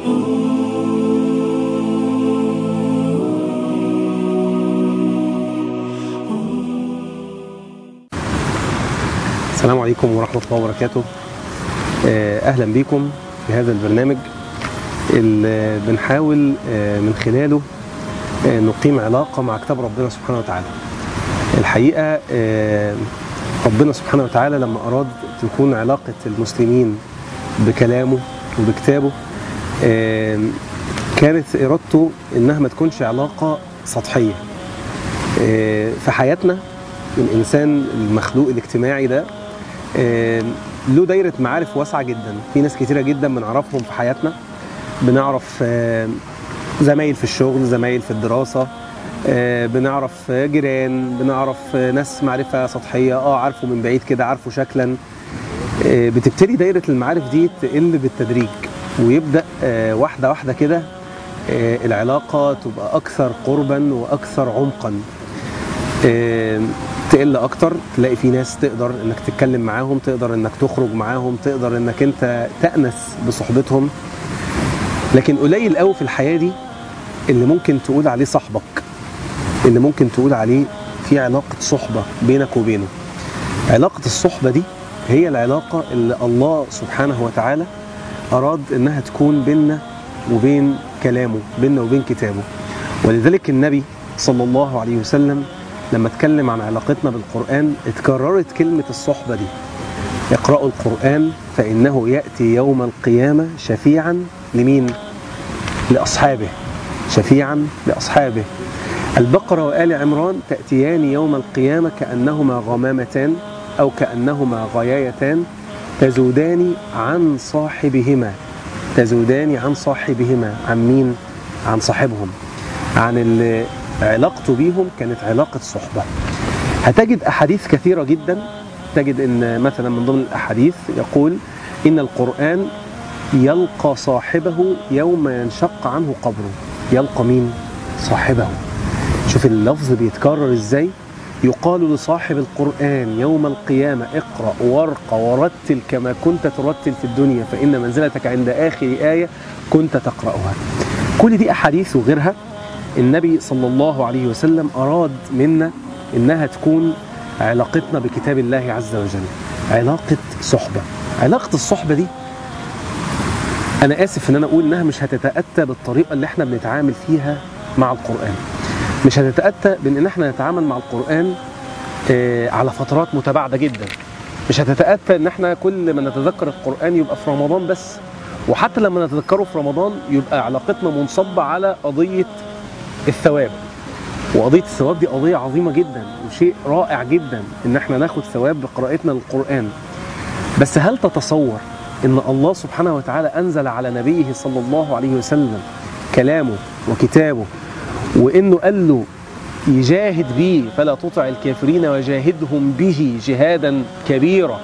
السلام عليكم ورحمة الله وبركاته آه، أهلا بكم في هذا البرنامج اللي بنحاول آه، من خلاله آه، نقيم علاقة مع كتاب ربنا سبحانه وتعالى الحقيقة آه، ربنا سبحانه وتعالى لما أراد تكون علاقة المسلمين بكلامه وبكتابه آه، كانت إرادته إنها ما تكونش علاقة سطحية آه، في حياتنا الإنسان المخلوق الاجتماعي ده آه، له دايرة معارف واسعة جدا في ناس كتيرة جدا بنعرفهم في حياتنا بنعرف آه، زمايل في الشغل زمايل في الدراسة آه، بنعرف آه، جيران بنعرف آه، ناس معرفة سطحية اه عارفه من بعيد كده عارفه شكلا آه، بتبتدي دايرة المعارف دي تقل بالتدريج ويبدأ آه، واحدة واحدة كده آه، العلاقة تبقى أكثر قربا وأكثر عمقا آه، تقل اكتر تلاقي في ناس تقدر انك تتكلم معاهم تقدر انك تخرج معاهم تقدر انك انت تأنس بصحبتهم لكن قليل قوي في الحياة دي اللي ممكن تقول عليه صاحبك اللي ممكن تقول عليه في علاقة صحبة بينك وبينه علاقة الصحبة دي هي العلاقة اللي الله سبحانه وتعالى أراد إنها تكون بيننا وبين كلامه بيننا وبين كتابه ولذلك النبي صلى الله عليه وسلم لما اتكلم عن علاقتنا بالقرآن اتكررت كلمة الصحبة دي اقرأوا القرآن فإنه يأتي يوم القيامة شفيعا لمين؟ لأصحابه شفيعا لأصحابه البقرة وآل عمران تأتيان يوم القيامة كأنهما غمامتان أو كأنهما غيايتان تزودان عن صاحبهما تزودان عن صاحبهما عن مين؟ عن صاحبهم عن اللي علاقته بيهم كانت علاقة صحبة هتجد أحاديث كثيرة جدا تجد أن مثلا من ضمن الأحاديث يقول إن القرآن يلقى صاحبه يوم ينشق عنه قبره يلقى مين؟ صاحبه شوف اللفظ بيتكرر ازاي يقال لصاحب القرآن يوم القيامة اقرأ وارقى ورتل كما كنت ترتل في الدنيا فإن منزلتك عند آخر آية كنت تقرأها كل دي أحاديث وغيرها النبي صلى الله عليه وسلم أراد منا إنها تكون علاقتنا بكتاب الله عز وجل علاقة صحبة علاقة الصحبة دي أنا آسف إن أنا أقول إنها مش هتتأتى بالطريقة اللي إحنا بنتعامل فيها مع القرآن مش هتتأتى بإن إن إحنا نتعامل مع القرآن آه، على فترات متباعدة جدا مش هتتأتى إن إحنا كل ما نتذكر القرآن يبقى في رمضان بس وحتى لما نتذكره في رمضان يبقى علاقتنا منصبة على قضية الثواب وقضية الثواب دي قضية عظيمة جدا وشيء رائع جدا ان احنا ناخد ثواب بقراءتنا للقرآن بس هل تتصور ان الله سبحانه وتعالى انزل على نبيه صلى الله عليه وسلم كلامه وكتابه وانه قال له يجاهد به فلا تطع الكافرين وجاهدهم به جهادا كبيرا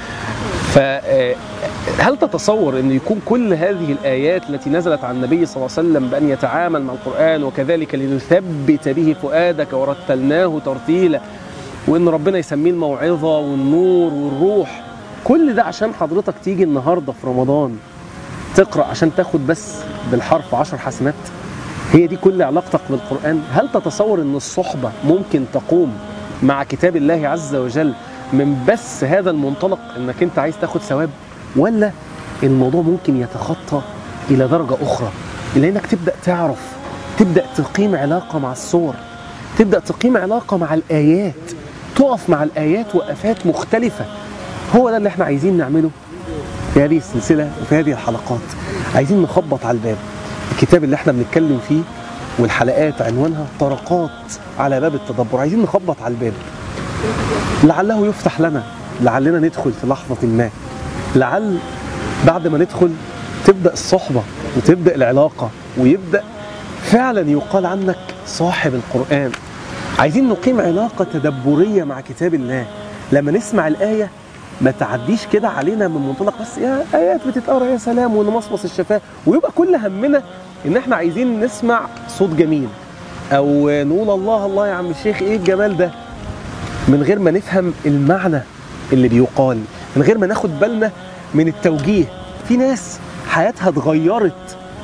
فهل تتصور أن يكون كل هذه الآيات التي نزلت عن النبي صلى الله عليه وسلم بأن يتعامل مع القرآن وكذلك لنثبت به فؤادك ورتلناه ترتيلا وأن ربنا يسميه الموعظة والنور والروح كل ده عشان حضرتك تيجي النهاردة في رمضان تقرأ عشان تاخد بس بالحرف عشر حسنات هي دي كل علاقتك بالقرآن هل تتصور أن الصحبة ممكن تقوم مع كتاب الله عز وجل من بس هذا المنطلق انك انت عايز تاخد ثواب ولا الموضوع ممكن يتخطى الى درجه اخرى الى انك تبدا تعرف تبدا تقيم علاقه مع الصور تبدا تقيم علاقه مع الايات تقف مع الايات وقفات مختلفه هو ده اللي احنا عايزين نعمله في هذه السلسله وفي هذه الحلقات عايزين نخبط على الباب الكتاب اللي احنا بنتكلم فيه والحلقات عنوانها طرقات على باب التدبر عايزين نخبط على الباب لعله يفتح لنا لعلنا ندخل في لحظة ما لعل بعد ما ندخل تبدأ الصحبة وتبدأ العلاقة ويبدأ فعلا يقال عنك صاحب القرآن عايزين نقيم علاقة تدبرية مع كتاب الله لما نسمع الآية ما تعديش كده علينا من منطلق بس يا آيات بتتقرا يا سلام ونمصمص الشفاه ويبقى كل همنا إن إحنا عايزين نسمع صوت جميل أو نقول الله الله يا عم الشيخ إيه الجمال ده من غير ما نفهم المعنى اللي بيقال من غير ما ناخد بالنا من التوجيه في ناس حياتها اتغيرت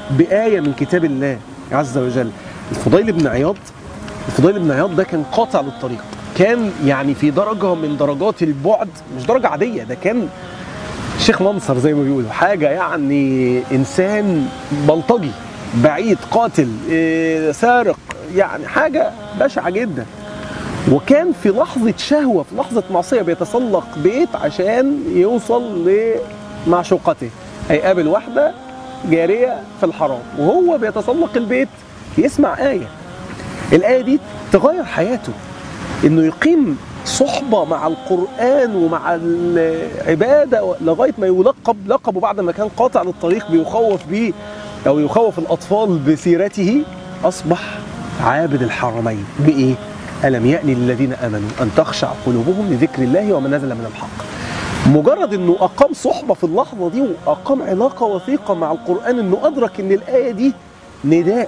بآية من كتاب الله عز وجل الفضيل بن عياض الفضيل بن عياض ده كان قاطع للطريق كان يعني في درجة من درجات البعد مش درجة عادية ده كان شيخ منصر زي ما بيقولوا حاجة يعني إنسان بلطجي بعيد قاتل إيه، سارق يعني حاجة بشعة جدا وكان في لحظة شهوة في لحظة معصية بيتسلق بيت عشان يوصل لمعشوقته هيقابل واحدة جارية في الحرام وهو بيتسلق البيت يسمع آية الآية دي تغير حياته إنه يقيم صحبة مع القرآن ومع العبادة لغاية ما يلقب لقبه بعد ما كان قاطع للطريق بيخوف بيه أو يخوف الأطفال بسيرته أصبح عابد الحرمين بإيه؟ ألم يأن للذين آمنوا أن تخشع قلوبهم لذكر الله وما نزل من الحق مجرد انه اقام صحبه في اللحظه دي واقام علاقه وثيقه مع القران انه ادرك ان الايه دي نداء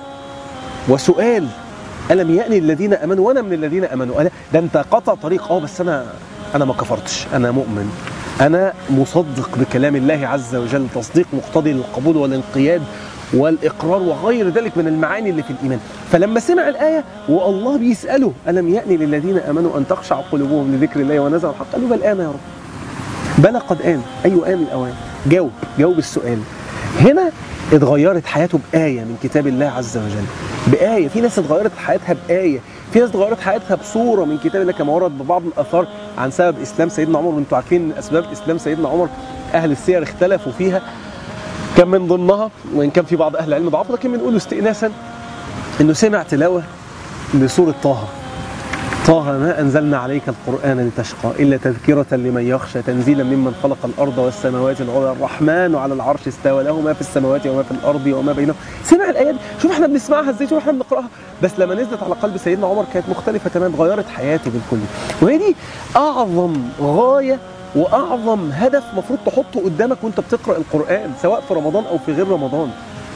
وسؤال الم يأن الذين امنوا وانا من الذين امنوا أنا ده انت قطع طريق اه بس انا انا ما كفرتش انا مؤمن انا مصدق بكلام الله عز وجل تصديق مقتضي للقبول والانقياد والاقرار وغير ذلك من المعاني اللي في الايمان فلما سمع الايه والله بيساله الم يأن للذين امنوا ان تخشع قلوبهم لذكر الله ونزل الحق قالوا بل آن يا رب بلى قد آن أيوة آن الأوان جاوب جاوب السؤال هنا اتغيرت حياته بآية من كتاب الله عز وجل بآية في ناس اتغيرت حياتها بآية في ناس اتغيرت حياتها بصورة من كتاب الله كما ورد ببعض الآثار عن سبب إسلام سيدنا عمر وانتم عارفين ان أسباب إسلام سيدنا عمر أهل السير اختلفوا فيها كان من ضمنها وإن كان في بعض أهل العلم ضعف لكن بنقول استئناسا إنه سمع تلاوة لسورة طه طه ما أنزلنا عليك القرآن لتشقى إلا تذكرة لمن يخشى تنزيلا ممن خلق الأرض والسماوات العلى الرحمن على العرش استوى له ما في السماوات وما في الأرض وما بينهم سمع الآيات شوف احنا بنسمعها ازاي شوف احنا بنقرأها بس لما نزلت على قلب سيدنا عمر كانت مختلفة تماما غيرت حياته بالكل وهي دي أعظم غاية وأعظم هدف مفروض تحطه قدامك وانت بتقرأ القرآن سواء في رمضان أو في غير رمضان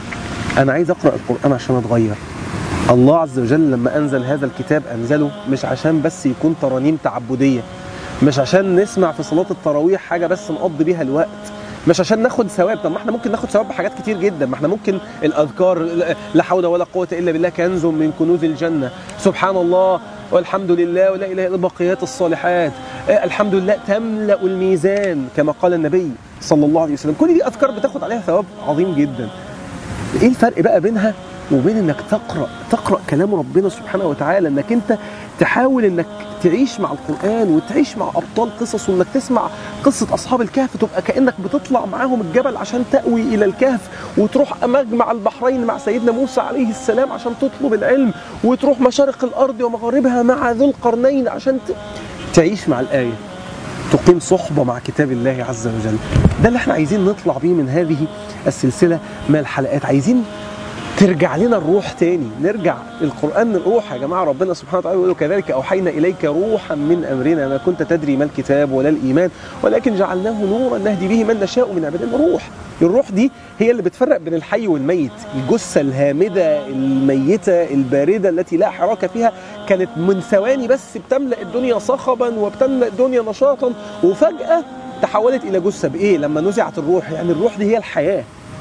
أنا عايز أقرأ القرآن عشان أتغير الله عز وجل لما أنزل هذا الكتاب أنزله مش عشان بس يكون ترانيم تعبدية مش عشان نسمع في صلاة التراويح حاجة بس نقضي بيها الوقت مش عشان ناخد ثواب طب ما احنا ممكن ناخد ثواب بحاجات كتير جدا ما احنا ممكن الاذكار لا حول ولا قوه الا بالله كنز من كنوز الجنه سبحان الله والحمد لله ولا اله الا بقيات الصالحات آه، الحمد لله تملا الميزان كما قال النبي صلى الله عليه وسلم كل دي اذكار بتاخد عليها ثواب عظيم جدا ايه الفرق بقى بينها وبين انك تقرا تقرا كلام ربنا سبحانه وتعالى انك انت تحاول انك تعيش مع القران وتعيش مع ابطال قصص وانك تسمع قصه اصحاب الكهف تبقى كانك بتطلع معاهم الجبل عشان تاوي الى الكهف وتروح مجمع البحرين مع سيدنا موسى عليه السلام عشان تطلب العلم وتروح مشارق الارض ومغاربها مع ذو القرنين عشان ت... تعيش مع الايه تقيم صحبه مع كتاب الله عز وجل ده اللي احنا عايزين نطلع بيه من هذه السلسله من الحلقات عايزين ترجع لنا الروح تاني نرجع القرآن الروح يا جماعة ربنا سبحانه وتعالى يقول كذلك أوحينا إليك روحا من أمرنا ما كنت تدري ما الكتاب ولا الإيمان ولكن جعلناه نورا نهدي به من نشاء من عبادنا روح الروح دي هي اللي بتفرق بين الحي والميت الجثة الهامدة الميتة الباردة التي لا حراك فيها كانت من ثواني بس بتملأ الدنيا صخبا وبتملأ الدنيا نشاطا وفجأة تحولت إلى جثة بإيه لما نزعت الروح يعني الروح دي هي الحياة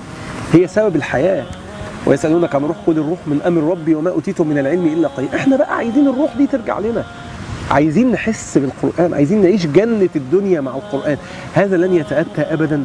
هي سبب الحياة ويسألونك عن الروح قل الروح من أمر ربي وما أوتيتم من العلم إلا قليل احنا بقى عايزين الروح دي ترجع لنا عايزين نحس بالقرآن عايزين نعيش جنة الدنيا مع القرآن هذا لن يتأتى أبدا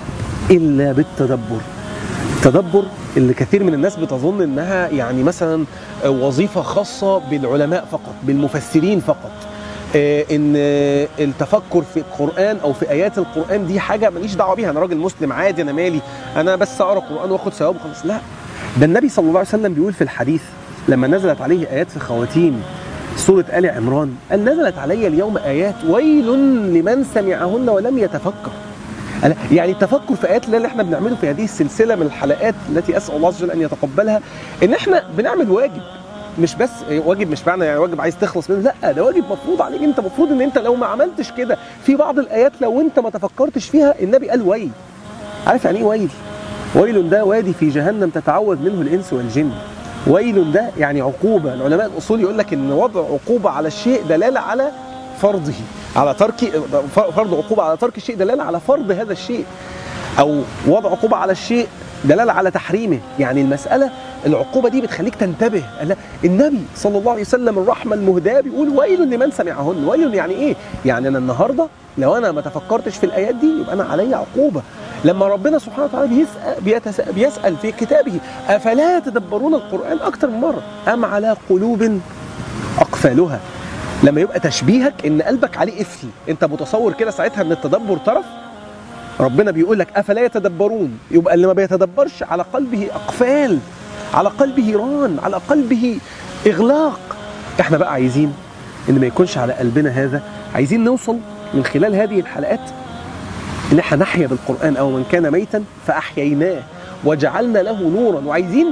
إلا بالتدبر التدبر اللي كثير من الناس بتظن انها يعني مثلا وظيفه خاصه بالعلماء فقط بالمفسرين فقط آه، ان التفكر في القران او في ايات القران دي حاجه ماليش دعوه بيها انا راجل مسلم عادي انا مالي انا بس اقرا قران واخد ثواب وخلاص لا ده النبي صلى الله عليه وسلم بيقول في الحديث لما نزلت عليه ايات في خواتيم سوره ال عمران قال نزلت علي اليوم ايات ويل لمن سمعهن ولم يتفكر أنا- يعني التفكر في ايات الله اللي احنا بنعمله في هذه السلسله من الحلقات التي اسال الله عز وجل ان يتقبلها ان احنا بنعمل واجب مش بس واجب مش معنى يعني واجب عايز تخلص منه لا ده واجب مفروض عليك انت مفروض ان انت لو ما عملتش كده في بعض الايات لو انت ما تفكرتش فيها النبي قال ويل عارف يعني ايه ويل ويل ده وادي في جهنم تتعوذ منه الانس والجن ويل ده يعني عقوبه العلماء الاصول يقول لك ان وضع عقوبه على الشيء دلاله على فرضه على ترك فرض عقوبه على ترك الشيء دلاله على فرض هذا الشيء او وضع عقوبه على الشيء دلاله على تحريمه يعني المساله العقوبه دي بتخليك تنتبه لا النبي صلى الله عليه وسلم الرحمه المهداه بيقول ويل لمن سمعهن ويل يعني ايه يعني انا النهارده لو انا ما تفكرتش في الايات دي يبقى انا علي عقوبه لما ربنا سبحانه وتعالى بيسأل, بيتسأل بيسأل في كتابه أفلا يتدبرون القرآن أكتر من مرة أم على قلوب أقفالها لما يبقى تشبيهك ان قلبك عليه قفل انت متصور كده ساعتها ان التدبر طرف ربنا بيقول لك افلا يتدبرون يبقى اللي ما بيتدبرش على قلبه اقفال على قلبه ران على قلبه اغلاق احنا بقى عايزين ان ما يكونش على قلبنا هذا عايزين نوصل من خلال هذه الحلقات ان احنا نحيا بالقران او من كان ميتا فاحييناه وجعلنا له نورا وعايزين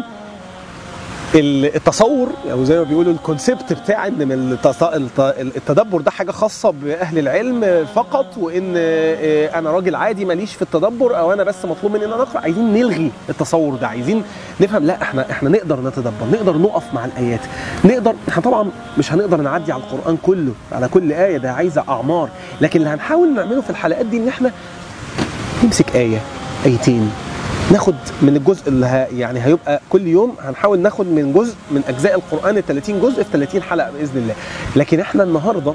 التصور او يعني زي ما بيقولوا الكونسيبت بتاع ان من التدبر ده حاجه خاصه باهل العلم فقط وان انا راجل عادي ماليش في التدبر او انا بس مطلوب مني ان انا اقرا عايزين نلغي التصور ده عايزين نفهم لا احنا احنا نقدر نتدبر نقدر نقف مع الايات نقدر احنا طبعا مش هنقدر نعدي على القران كله على كل ايه ده عايزه اعمار لكن اللي هنحاول نعمله في الحلقات دي ان احنا نمسك ايه ايتين ناخد من الجزء اللي ه... يعني هيبقى كل يوم هنحاول ناخد من جزء من اجزاء القران ال 30 جزء في 30 حلقه باذن الله لكن احنا النهارده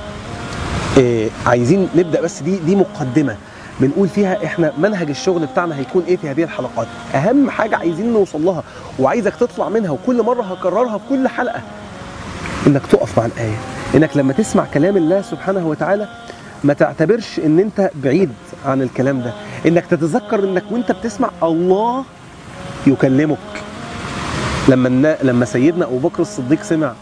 إيه عايزين نبدا بس دي دي مقدمه بنقول فيها احنا منهج الشغل بتاعنا هيكون ايه في هذه الحلقات اهم حاجه عايزين نوصل لها وعايزك تطلع منها وكل مره هكررها في كل حلقه انك تقف مع الايه انك لما تسمع كلام الله سبحانه وتعالى ما تعتبرش ان انت بعيد عن الكلام ده انك تتذكر انك وانت بتسمع الله يكلمك لما لما سيدنا ابو بكر الصديق سمع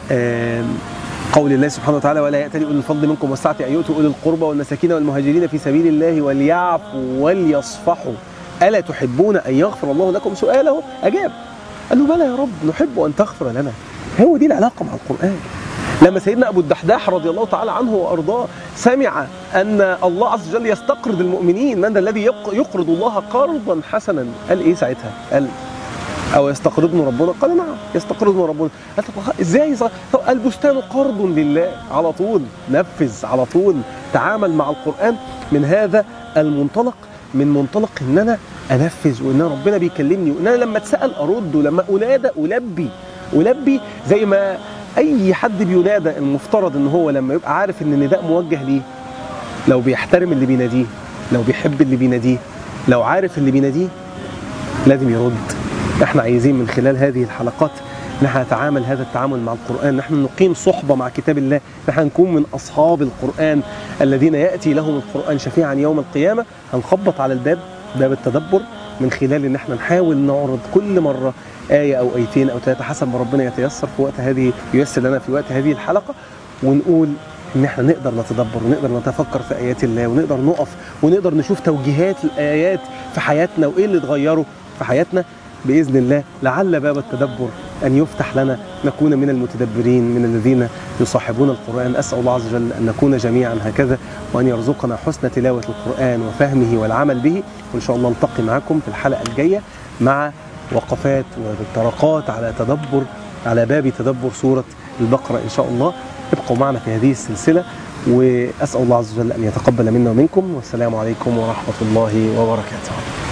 قول الله سبحانه وتعالى ولا يأتي أولي الفضل منكم والسعة أن يؤتوا أولي القربى والمساكين والمهاجرين في سبيل الله وليعفوا وليصفحوا ألا تحبون أن يغفر الله لكم سؤاله أجاب قال له بلى يا رب نحب أن تغفر لنا هو دي العلاقة مع القرآن لما سيدنا ابو الدحداح رضي الله تعالى عنه وارضاه سمع ان الله عز وجل يستقرض المؤمنين من ذا الذي يقرض الله قرضا حسنا قال ايه ساعتها قال او يستقرضنا ربنا قال نعم يستقرضنا ربنا قال طب ازاي طب البستان قرض لله على طول نفذ على طول تعامل مع القران من هذا المنطلق من منطلق ان انا انفذ وان ربنا بيكلمني وان انا لما اتسال ارد ولما انادى البي البي زي ما اي حد بينادى المفترض ان هو لما يبقى عارف ان النداء موجه ليه لو بيحترم اللي بيناديه لو بيحب اللي بيناديه لو عارف اللي بيناديه لازم يرد احنا عايزين من خلال هذه الحلقات نحن نتعامل هذا التعامل مع القرآن نحن نقيم صحبة مع كتاب الله نحن نكون من أصحاب القرآن الذين يأتي لهم القرآن شفيعا يوم القيامة هنخبط على الباب باب التدبر من خلال ان احنا نحاول نعرض كل مرة آية أو آيتين أو ثلاثة حسب ما ربنا يتيسر في وقت هذه ييسر لنا في وقت هذه الحلقة ونقول ان احنا نقدر نتدبر ونقدر نتفكر في ايات الله ونقدر نقف ونقدر نشوف توجيهات الايات في حياتنا وايه اللي اتغيروا في حياتنا باذن الله لعل باب التدبر ان يفتح لنا نكون من المتدبرين من الذين يصاحبون القران اسال الله عز وجل ان نكون جميعا هكذا وان يرزقنا حسن تلاوه القران وفهمه والعمل به وان شاء الله نلتقي معكم في الحلقه الجايه مع وقفات وطرقات على تدبر على باب تدبر سوره البقره ان شاء الله ابقوا معنا في هذه السلسله واسال الله عز وجل ان يتقبل منا ومنكم والسلام عليكم ورحمه الله وبركاته